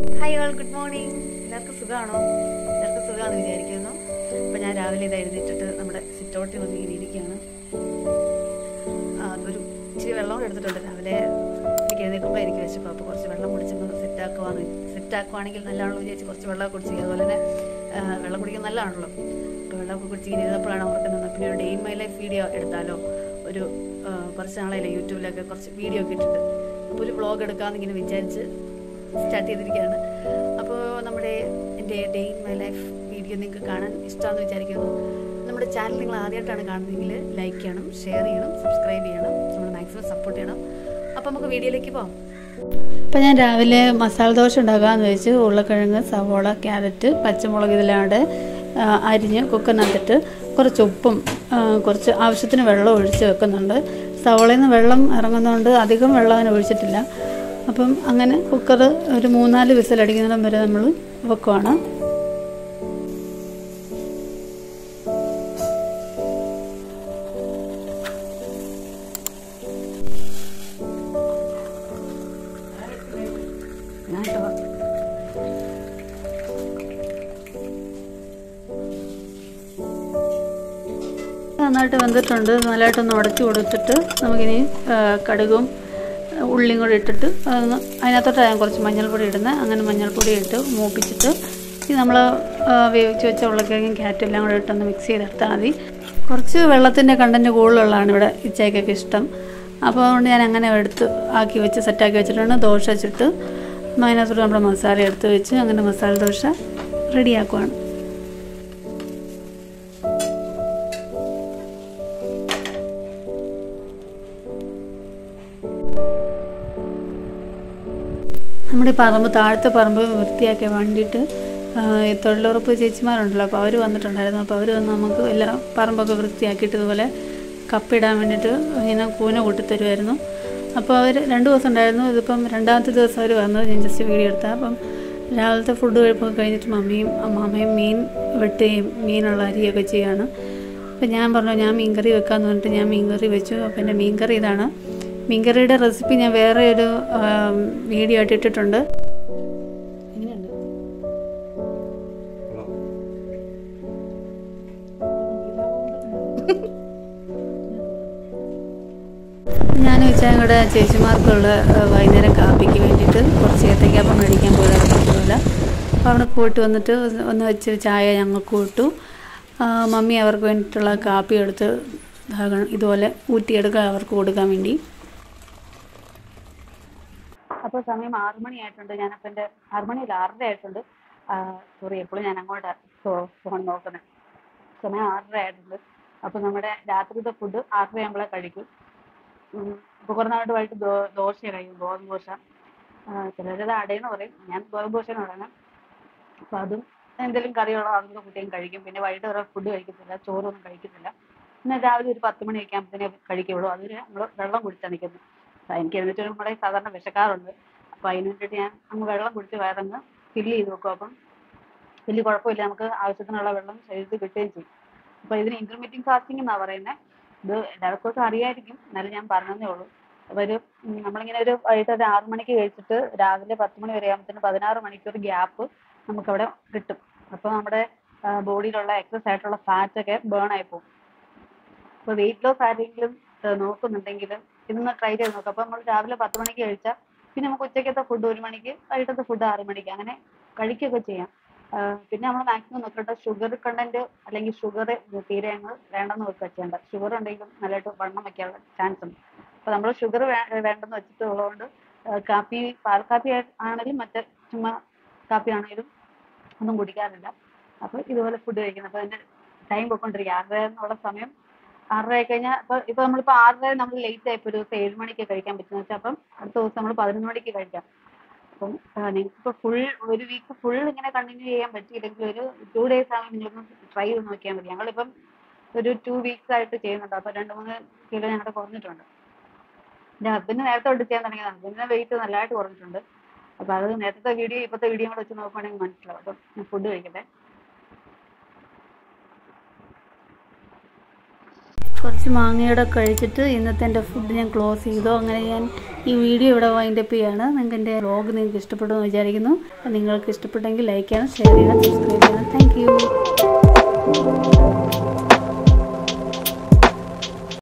Hi all good morning എല്ലാവർക്കും സുഖമാണോ എല്ലാവർക്കും സുഖമാണെന്ന് വിചാരിക്കുന്നു അപ്പോൾ ഞാൻ രാവിലെ ഇത് എഴുന്നേറ്റിട്ട് നമ്മുടെ സിറ്റൗട്ടിൽ വന്ന് ഇങ്ങനെ ഇരിക്കുകയാണ് ആ, അതൊരു ഇച്ചിരി വെള്ളം കൂടെ എടുത്തിട്ടുണ്ട് രാവിലെ എനിക്ക് എഴുന്നേൽക്കുമ്പോൾ എനിക്ക് വിശപ്പ് അപ്പോൾ കുറച്ച് വെള്ളം കുടിച്ചൊന്ന് സെറ്റാക്കുവാന്ന് സെറ്റാക്കുവാണെങ്കിൽ നല്ലതാണല്ലോ വിചാരിച്ച് കുറച്ച് വെള്ളം കുടിച്ച് അതുപോലെ തന്നെ ആ, വെള്ളം കുടിക്കുന്നത് നല്ലതാണല്ലോ അപ്പോൾ വെള്ളമൊക്കെ കുടിച്ച് ഇങ്ങനെ ഇരുന്നപ്പോഴാണ് ഓർക്കുന്നത് പിന്നെ ഒരു day in my life video എടുത്താലോ ഒരു ആ, കുറച്ച് നാളെയല്ലേ യൂട്യൂബിലൊക്കെ കുറച്ച് വീഡിയോ ഒക്കെ ഇട്ടിട്ട് അപ്പോൾ ഒരു വ്ളോഗ് എടുക്കാമെന്ന് ഇങ്ങനെ വിചാരിച്ച് സ്റ്റാർട്ട് ചെയ്തിരിക്കുകയാണ് അപ്പോൾ നമ്മുടെ എൻ്റെ day in my life video നിങ്ങൾക്ക് കാണാൻ ഇഷ്ടമാണെന്ന് വിചാരിക്കുന്നു നമ്മുടെ ചാനൽ നിങ്ങൾ ആദ്യമായിട്ടാണ് കാണുന്നതെങ്കിൽ ലൈക്ക് ചെയ്യണം ഷെയർ ചെയ്യണം സബ്സ്ക്രൈബ് ചെയ്യണം നമ്മൾ മാക്സിമം സപ്പോർട്ട് ചെയ്യണം അപ്പോൾ നമുക്ക് വീഡിയോയിലേക്ക് പോകാം അപ്പോൾ ഞാൻ രാവിലെ മസാല ദോശ ഉണ്ടാക്കാമെന്ന് വെച്ച് ഉരുളക്കിഴങ്ങ് സവോള ക്യാരറ്റ് പച്ചമുളക് ഇതിലാണ്ട് ആ, അരിഞ്ഞ് കുക്കറിനകത്തിട്ട് കുറച്ച് ഉപ്പും ആ, കുറച്ച് ആവശ്യത്തിന് വെള്ളം ഒഴിച്ച് വെക്കുന്നുണ്ട് സവോളയിൽ നിന്ന് വെള്ളം ഇറങ്ങുന്നതുകൊണ്ട് അധികം വെള്ളം അങ്ങനെ ഒഴിച്ചിട്ടില്ല അപ്പം അങ്ങനെ കുക്കർ ഒരു മൂന്നാല് വിസിലടിക്കുന്നിടം വരെ നമ്മൾ വെക്കുവാണ് ഞാൻ ഇട്ടോ. നന്നായിട്ട് വെന്തിട്ടുണ്ട് നല്ലതായിട്ടൊന്ന് ഉടച്ചു കൊടുത്തിട്ട് നമുക്കിനി ആ, കടുകും ആ, ഉള്ളിയും കൂടി ഇട്ടിട്ട് അതൊന്ന് അതിനകത്തോട്ട് ഞാൻ കുറച്ച് മഞ്ഞൾപ്പൊടി ഇടുന്നത് അങ്ങനെ മഞ്ഞൾപ്പൊടി ഇട്ട് മൂപ്പിച്ചിട്ട് ഈ നമ്മൾ വേവിച്ച് വെച്ച ഉരുളക്കിഴങ്ങും ക്യാറ്റും എല്ലാം കൂടി ഇട്ടൊന്ന് മിക്സ് ചെയ്തെടുത്താൽ മതി കുറച്ച് വെള്ളത്തിൻ്റെ കണ്ടൻറ്റ് കൂടുതലുള്ളതാണ് ഇവിടെ ഇച്ചയ്ക്കൊക്കെ ഇഷ്ടം അപ്പോൾ അതുകൊണ്ട് ഞാൻ അങ്ങനെ എടുത്ത് ആക്കി വെച്ച് സെറ്റാക്കി വെച്ചിട്ടുണ്ട് ദോശ ചുട്ട് അതിനകത്തോട്ട് നമ്മുടെ മസാല എടുത്ത് വെച്ച് അങ്ങനെ മസാല ദോശ റെഡിയാക്കുവാണ് നമ്മുടെ ഈ പറമ്പ് താഴത്തെ പറമ്പ് വൃത്തിയാക്കാൻ വേണ്ടിയിട്ട് ആ, ഈ തൊഴിലുറപ്പ് ചേച്ചിമാരുണ്ടല്ലോ അപ്പോൾ അവർ വന്നിട്ടുണ്ടായിരുന്നു അപ്പോൾ അവർ വന്ന് നമുക്ക് എല്ലാം പറമ്പൊക്കെ വൃത്തിയാക്കിയിട്ട് ഇതുപോലെ കപ്പിടാൻ വേണ്ടിയിട്ട് ഇങ്ങനെ കൂന കൂട്ടിത്തരുമായിരുന്നു അപ്പോൾ അവർ രണ്ട് ദിവസം ഉണ്ടായിരുന്നു ഇതിപ്പം രണ്ടാമത്തെ ദിവസം അവർ വന്നത് ഞാൻ ജസ്റ്റ് വീഡിയോ എടുത്താൽ അപ്പം രാവിലത്തെ ഫുഡ് കഴിപ്പൊക്കെ കഴിഞ്ഞിട്ട് മമ്മിയും അമ്മാമ്മയും മീൻ വെട്ടുകയും മീനുള്ള അരിയൊക്കെ ചെയ്യുകയാണ് അപ്പം ഞാൻ പറഞ്ഞു ഞാൻ മീൻകറി വെക്കാമെന്ന് പറഞ്ഞിട്ട് ഞാൻ മീൻകറി വെച്ചു അപ്പം എൻ്റെ മീൻകറി ഇതാണ് മീൻകറിയുടെ റെസിപ്പി ഞാൻ വേറെ ഒരു ആം, വീഡിയോ ആയിട്ട് ഇട്ടിട്ടുണ്ട് എങ്ങനെയുണ്ട് ഞാൻ വെച്ചാൽ കൂടെ ചേച്ചിമാർക്കുള്ള ആ, വൈകുന്നേരം കാപ്പിക്ക് വേണ്ടിയിട്ട് കുറച്ച് ഏത്തയ്ക്കാപ്പം മേടിക്കാൻ പോയതാണ് പോലെ അപ്പോൾ അവിടെ പോയിട്ട് വന്നിട്ട് ഒന്ന് വെച്ച് ചായ ഞങ്ങൾക്ക് ഇട്ടു ആ, മമ്മി അവർക്ക് വേണ്ടിയിട്ടുള്ള കാപ്പി എടുത്ത് ഇതാകണം ഇതുപോലെ ഊറ്റിയെടുക്കുക അവർക്ക് കൊടുക്കാൻ വേണ്ടി അപ്പോൾ സമയം ആറു മണിയായിട്ടുണ്ട് ഞാനപ്പോൾ എൻ്റെ ആറു മണിയല്ല ആറര ആയിട്ടുണ്ട് സോറി എപ്പോഴും ഞാൻ അങ്ങോട്ട് ഫോൺ നോക്കുന്നത് സമയം ആറര ആയിട്ടുണ്ട് അപ്പോൾ നമ്മുടെ രാത്രിത്തെ ഫുഡ് ആറര ആകുമ്പോഴേ കഴിക്കും ഇപ്പോൾ കുറേ നാളായിട്ട് വൈകിട്ട് ദോ ദോശ കഴിക്കും ഗോതമ്പ് ദോശ ചിലരത് അടയെന്ന് പറയും ഞാൻ ഗോതമ്പ് ദോശ എന്ന് പറയുന്നത് അപ്പോൾ അതും എന്തെങ്കിലും കറികളോ അതും കുട്ടിയും കഴിക്കും പിന്നെ വൈകിട്ട് വേറെ ഫുഡ് കഴിക്കത്തില്ല ചോറൊന്നും കഴിക്കത്തില്ല പിന്നെ രാവിലെ ഒരു പത്ത് മണിയൊക്കെ ആകുമ്പോഴത്തേനെ കഴിക്കുള്ളൂ അതുവരെ നമ്മൾ വെള്ളം കുടിച്ചാൽ നിൽക്കുന്നത് അപ്പൊ എനിക്ക് എന്നിട്ട് നമ്മുടെ സാധാരണ വിശക്കാറുണ്ട് അപ്പോൾ അതിന് വേണ്ടിയിട്ട് ഞാൻ അങ്ങ് വെള്ളം കുടിച്ച് വയറങ്ങ് ഫില്ല് ചെയ്ത് വെക്കും അപ്പം വലിയ കുഴപ്പമില്ല നമുക്ക് ആവശ്യത്തിനുള്ള വെള്ളം ശരീരത്തിൽ കിട്ടുകയും ചെയ്യും അപ്പോൾ ഇതിന് ഇന്റർമീഡിയറ്റ് ഫാസ്റ്റിംഗ് എന്നാണ് പറയുന്നത് ഇത് എല്ലാവർക്കും ഒക്കെ അറിയായിരിക്കും എന്നാലും ഞാൻ പറഞ്ഞതേ ഉള്ളൂ അപ്പോൾ ഒരു ഉം, നമ്മളിങ്ങനെ ഒരു വൈകിട്ട് ഒരു ആറ് മണിക്ക് കഴിച്ചിട്ട് രാവിലെ പത്ത് മണി വരെ ആകുമ്പോഴത്തേന് പതിനാറ് മണിക്കൂർ ഗ്യാപ്പ് നമുക്കവിടെ കിട്ടും അപ്പോൾ നമ്മുടെ ബോഡിയിലുള്ള എക്സസ് ആയിട്ടുള്ള ഫാറ്റ് ഒക്കെ ബേൺ ആയി പോകും അപ്പോൾ വെയിറ്റ് ലോസ് ആരെങ്കിലും ഏഹ് നോക്കുന്നുണ്ടെങ്കിൽ ഇന്ന് ട്രൈ ചെയ്ത് നോക്കാം അപ്പോൾ നമ്മൾ രാവിലെ പത്ത് മണിക്ക് കഴിച്ചാൽ പിന്നെ നമുക്ക് ഉച്ചക്കത്തെ ഫുഡ് ഒരു മണിക്ക് വൈകിട്ടത്തെ ഫുഡ് ആറ് മണിക്ക് അങ്ങനെ കഴിക്കുകയൊക്കെ ചെയ്യാം ആഹ് പിന്നെ നമ്മൾ മാക്സിമം നോക്കേണ്ടത് ഷുഗർ കണ്ടന്റ് അല്ലെങ്കിൽ ഷുഗർ തീരെ അങ്ങ് വേണ്ടെന്ന് വെക്കുക ചെയ്യേണ്ട ഷുഗർ ഉണ്ടെങ്കിലും നല്ലതായിട്ട് വണ്ണം വെക്കാനുള്ള ചാൻസ് ഉണ്ട് അപ്പോൾ നമ്മൾ ഷുഗർ വേണ്ടെന്ന് വെച്ചിട്ട് ഉള്ളതുകൊണ്ട് ആഹ് കാപ്പി പാൽ കാപ്പി ആയി- ആണെങ്കിലും മറ്റേ ചുമ്മാ കാപ്പി ആണെങ്കിലും ഒന്നും കുടിക്കാറില്ല അപ്പോൾ ഇതുപോലെ ഫുഡ് കഴിക്കുന്നത് അപ്പോൾ അതിന്റെ ടൈം പോയിക്കൊണ്ടിരിക്കുക ആറര എന്നുള്ള സമയം ആറര ആയി കഴിഞ്ഞാൽ ഇപ്പൊ ഇപ്പൊ നമ്മളിപ്പോ ആറര നമ്മൾ ലേറ്റ് ആയിപ്പോ ഒരു ദിവസം ഏഴ് മണിക്ക് കഴിക്കാൻ പറ്റുന്ന വെച്ചാൽ അപ്പം അടുത്ത ദിവസം നമ്മൾ പതിനൊന്ന് മണിക്ക് കഴിക്കാം അപ്പം നിങ്ങൾക്ക് ഇപ്പൊ ഫുൾ ഒരു വീക്ക് ഫുൾ ഇങ്ങനെ കണ്ടിന്യൂ ചെയ്യാൻ പറ്റിയില്ലെങ്കിൽ ഒരു ടു ഡേയ്സ് ആണെങ്കിൽ നിങ്ങളൊന്ന് ട്രൈ ചെയ്ത് നോക്കിയാൽ മതി ഞങ്ങളിപ്പം ഒരു ടു വീക്സ് ആയിട്ട് ചെയ്യുന്നുണ്ട് അപ്പൊ രണ്ട് മൂന്ന് കിലോ ഞങ്ങളുടെ കുറഞ്ഞിട്ടുണ്ട് എന്റെ ഹസ്ബൻഡ് നേരത്തെ തൊട്ട് ചെയ്യാൻ തുടങ്ങിയത് ഹസ്ബൻഡിന്റെ വെയിറ്റ് നല്ലതായിട്ട് കുറഞ്ഞിട്ടുണ്ട് അപ്പൊ അത് നേരത്തെ വീഡിയോ ഇപ്പോഴത്തെ വീഡിയോ കൂടെ വെച്ച് നോക്കുവാണെങ്കിൽ മനസ്സിലാവും അപ്പം ഞാൻ ഫുഡ് കഴിക്കട്ടെ കുറച്ച് മാങ്ങയുടെ കഴിച്ചിട്ട് ഇന്നത്തെ എൻ്റെ ഫുഡ് ഞാൻ ക്ലോസ് ചെയ്തു അങ്ങനെ ഞാൻ ഈ വീഡിയോ ഇവിടെ വൈൻഡപ്പ് ചെയ്യാണ് നിങ്ങൾക്ക് എൻ്റെ വ്ലോഗ് നിങ്ങൾക്ക് ഇഷ്ടപ്പെടുമെന്ന് വിചാരിക്കുന്നു നിങ്ങൾക്ക് ഇഷ്ടപ്പെട്ടെങ്കിൽ ലൈക്ക് ചെയ്യണം ഷെയർ ചെയ്യണം സബ്സ്ക്രൈബ് ചെയ്യണം താങ്ക്